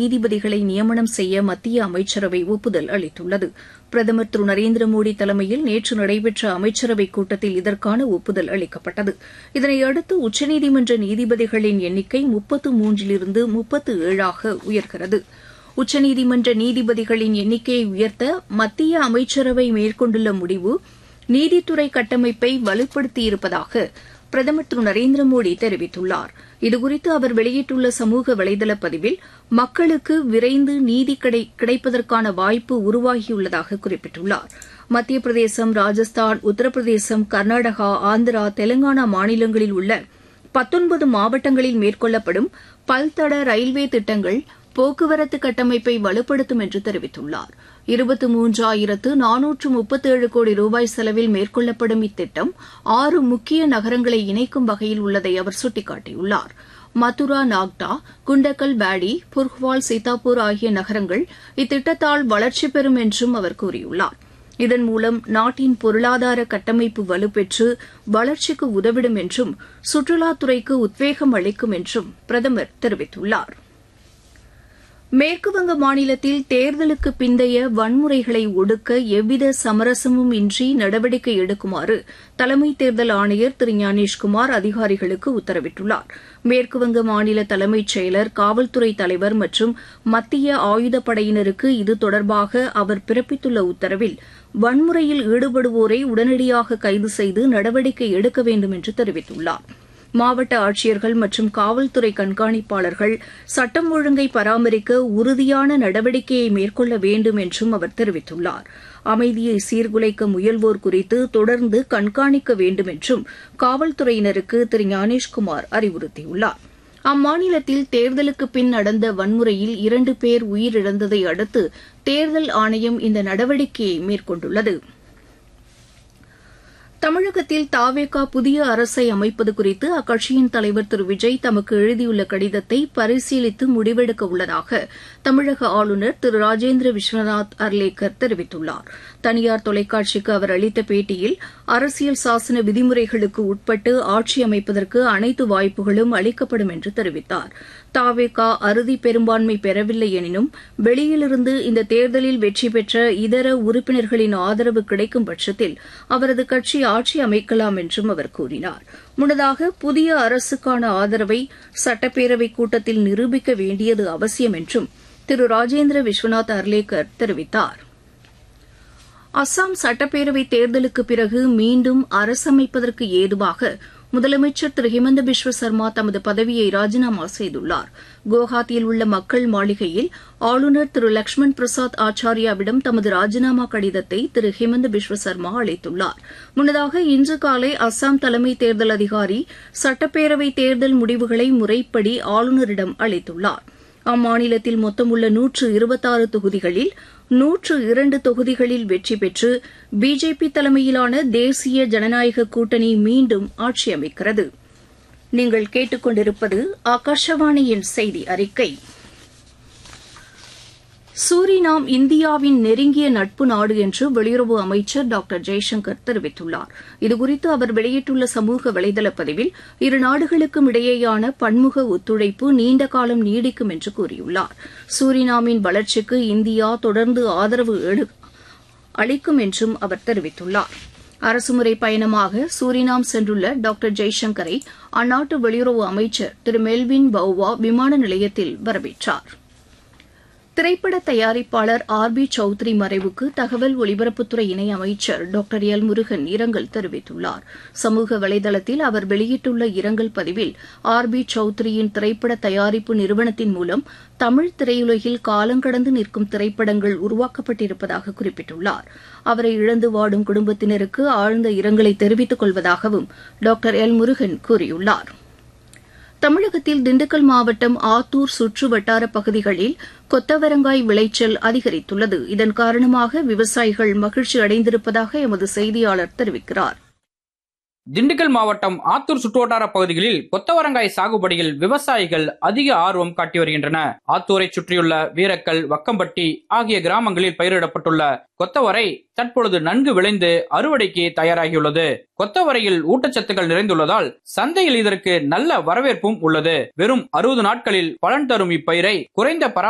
நீதிபதிகளை நியமனம் செய்ய மத்திய அமைச்சரவை ஒப்புதல் அளித்துள்ளது பிரதமர் திரு நரேந்திர மோடி தலைமையில் நேற்று நடைபெற்ற அமைச்சரவைக் கூட்டத்தில் இதற்கான ஒப்புதல் அளிக்கப்பட்டது இதனையடுத்து உச்சநீதிமன்ற நீதிபதிகளின் எண்ணிக்கை முப்பத்து மூன்றிலிருந்து முப்பத்து ஏழாக உயர்கிறது உச்சநீதிமன்ற நீதிபதிகளின் எண்ணிக்கையை உயர்த்த மத்திய அமைச்சரவை மேற்கொண்டுள்ள முடிவு நீதித்துறை கட்டமைப்பை வலுப்படுத்தியிருப்பதாக பிரதமர் திரு நரேந்திர மோடி தெரிவித்துள்ளார் இதுகுறித்து அவர் வெளியிட்டுள்ள சமூக வலைதள பதிவில் மக்களுக்கு விரைந்து நீதி கிடைப்பதற்கான வாய்ப்பு உருவாகியுள்ளதாக குறிப்பிட்டுள்ளார் மத்திய பிரதேசம் ராஜஸ்தான் உத்தரப்பிரதேசம் கர்நாடகா ஆந்திரா தெலங்கானா மாநிலங்களில் உள்ள பத்தொன்பது மாவட்டங்களில் மேற்கொள்ளப்படும் பல்தட ரயில்வே திட்டங்கள் போக்குவரத்து கட்டமைப்பை வலுப்படுத்தும் என்று தெரிவித்துள்ளார் இருபத்து மூன்றாயிரத்து நானூற்று முப்பத்தேழு கோடி ரூபாய் செலவில் மேற்கொள்ளப்படும் இத்திட்டம் ஆறு முக்கிய நகரங்களை இணைக்கும் வகையில் உள்ளதை அவர் சுட்டிக்காட்டியுள்ளார் மதுரா நாக்டா குண்டக்கல் பேடி புர்ஹ்வால் சீதாப்பூர் ஆகிய நகரங்கள் இத்திட்டத்தால் வளர்ச்சி பெறும் என்றும் அவர் கூறியுள்ளார் இதன் மூலம் நாட்டின் பொருளாதார கட்டமைப்பு வலுப்பெற்று வளர்ச்சிக்கு உதவிடும் என்றும் சுற்றுலாத்துறைக்கு உத்வேகம் அளிக்கும் என்றும் பிரதமர் தெரிவித்துள்ளார் மேற்குவங்க மாநிலத்தில் தேர்தலுக்கு பிந்தைய வன்முறைகளை ஒடுக்க எவ்வித சமரசமும் இன்றி நடவடிக்கை எடுக்குமாறு தலைமை தேர்தல் ஆணையர் திரு ஞானேஷ்குமார் அதிகாரிகளுக்கு உத்தரவிட்டுள்ளார் மேற்குவங்க மாநில தலைமைச் செயலர் காவல்துறை தலைவர் மற்றும் மத்திய ஆயுதப்படையினருக்கு இது தொடர்பாக அவர் பிறப்பித்துள்ள உத்தரவில் வன்முறையில் ஈடுபடுவோரை உடனடியாக கைது செய்து நடவடிக்கை எடுக்க வேண்டும் என்று தெரிவித்துள்ளாா் மாவட்ட ஆட்சியர்கள் மற்றும் காவல்துறை கண்காணிப்பாளர்கள் சட்டம் ஒழுங்கை பராமரிக்க உறுதியான நடவடிக்கையை மேற்கொள்ள வேண்டும் என்றும் அவர் தெரிவித்துள்ளார் அமைதியை சீர்குலைக்க முயல்வோர் குறித்து தொடர்ந்து கண்காணிக்க வேண்டும் என்றும் காவல்துறையினருக்கு திரு ஞானேஷ்குமார் அறிவுறுத்தியுள்ளார் அம்மாநிலத்தில் தேர்தலுக்கு பின் நடந்த வன்முறையில் இரண்டு பேர் உயிரிழந்ததை அடுத்து தேர்தல் ஆணையம் இந்த நடவடிக்கையை மேற்கொண்டுள்ளது தமிழகத்தில் தாவேகா புதிய அரசை அமைப்பது குறித்து அக்கட்சியின் தலைவர் திரு விஜய் தமக்கு எழுதியுள்ள கடிதத்தை பரிசீலித்து முடிவெடுக்க உள்ளதாக தமிழக ஆளுநர் திரு ராஜேந்திர விஸ்வநாத் அர்லேக்கர் தெரிவித்துள்ளார் தனியார் தொலைக்காட்சிக்கு அவர் அளித்த பேட்டியில் அரசியல் சாசன விதிமுறைகளுக்கு உட்பட்டு ஆட்சி அமைப்பதற்கு அனைத்து வாய்ப்புகளும் அளிக்கப்படும் என்று தெரிவித்தார் தாவேகா அறுதி பெரும்பான்மை பெறவில்லை எனினும் வெளியிலிருந்து இந்த தேர்தலில் வெற்றி பெற்ற இதர உறுப்பினர்களின் ஆதரவு கிடைக்கும் பட்சத்தில் அவரது கட்சி ஆட்சி அமைக்கலாம் என்றும் அவர் கூறினார் முன்னதாக புதிய அரசுக்கான ஆதரவை சட்டப்பேரவைக் கூட்டத்தில் நிரூபிக்க வேண்டியது அவசியம் என்றும் திரு ராஜேந்திர விஸ்வநாத் அர்லேக்கர் தெரிவித்தார் அஸ்ஸாம் சட்டப்பேரவைத் தேர்தலுக்கு பிறகு மீண்டும் அரசமைப்பதற்கு ஏதுவாக முதலமைச்சர் திரு ஹிமந்த பிஸ்வ சர்மா தமது பதவியை ராஜினாமா செய்துள்ளார் குவஹாத்தியில் உள்ள மக்கள் மாளிகையில் ஆளுநர் திரு லக்ஷ்மண் பிரசாத் ஆச்சாரியாவிடம் தமது ராஜினாமா கடிதத்தை திரு ஹிமந்த பிஸ்வ சர்மா அளித்துள்ளார் முன்னதாக இன்று காலை அஸ்ஸாம் தலைமை தேர்தல் அதிகாரி சட்டப்பேரவை தேர்தல் முடிவுகளை முறைப்படி ஆளுநரிடம் அளித்துள்ளார் அம்மாநிலத்தில் மொத்தமுள்ள நூற்று இருபத்தாறு தொகுதிகளில் நூற்று இரண்டு தொகுதிகளில் வெற்றி பெற்று பிஜேபி தலைமையிலான தேசிய ஜனநாயக கூட்டணி மீண்டும் ஆட்சி அமைக்கிறது நீங்கள் கேட்டுக்கொண்டிருப்பது ஆகாஷவாணியின் செய்தி அறிக்கை சூரினாம் இந்தியாவின் நெருங்கிய நட்பு நாடு என்று வெளியுறவு அமைச்சர் டாக்டர் ஜெய்சங்கர் தெரிவித்துள்ளார் இதுகுறித்து அவர் வெளியிட்டுள்ள சமூக வலைதள பதிவில் இரு நாடுகளுக்கும் இடையேயான பன்முக ஒத்துழைப்பு நீண்ட காலம் நீடிக்கும் என்று கூறியுள்ளார் சூரினாமின் வளர்ச்சிக்கு இந்தியா தொடர்ந்து ஆதரவு அளிக்கும் என்றும் அவர் தெரிவித்துள்ளார் அரசுமுறை பயணமாக சூரினாம் சென்றுள்ள டாக்டர் ஜெய்சங்கரை அந்நாட்டு வெளியுறவு அமைச்சர் திரு மெல்வின் பௌவா விமான நிலையத்தில் வரவேற்றாா் திரைப்பட தயாரிப்பாளர் ஆர் பி சௌத்ரி மறைவுக்கு தகவல் ஒலிபரப்புத்துறை இணை அமைச்சர் டாக்டர் எல் முருகன் இரங்கல் தெரிவித்துள்ளார் சமூக வலைதளத்தில் அவர் வெளியிட்டுள்ள இரங்கல் பதிவில் ஆர் பி சௌத்ரியின் திரைப்பட தயாரிப்பு நிறுவனத்தின் மூலம் தமிழ் திரையுலகில் காலங்கடந்து நிற்கும் திரைப்படங்கள் உருவாக்கப்பட்டிருப்பதாக குறிப்பிட்டுள்ளார் அவரை இழந்து வாடும் குடும்பத்தினருக்கு ஆழ்ந்த இரங்கலை தெரிவித்துக் கொள்வதாகவும் டாக்டர் எல் முருகன் கூறியுள்ளாா் தமிழகத்தில் திண்டுக்கல் மாவட்டம் ஆத்தூர் சுற்று வட்டார பகுதிகளில் கொத்தவரங்காய் விளைச்சல் அதிகரித்துள்ளது இதன் காரணமாக விவசாயிகள் மகிழ்ச்சி அடைந்திருப்பதாக எமது செய்தியாளர் தெரிவிக்கிறார் திண்டுக்கல் மாவட்டம் ஆத்தூர் சுற்றுவட்டார பகுதிகளில் கொத்தவரங்காய் சாகுபடியில் விவசாயிகள் அதிக ஆர்வம் காட்டி வருகின்றன ஆத்தூரை சுற்றியுள்ள வீரக்கல் வக்கம்பட்டி ஆகிய கிராமங்களில் பயிரிடப்பட்டுள்ள கொத்தவரை தற்பொழுது நன்கு விளைந்து அறுவடைக்கு தயாராகியுள்ளது கொத்தவரையில் ஊட்டச்சத்துக்கள் நிறைந்துள்ளதால் சந்தையில் இதற்கு நல்ல வரவேற்பும் உள்ளது வெறும் அறுபது நாட்களில் பலன் தரும் இப்பயிரை குறைந்த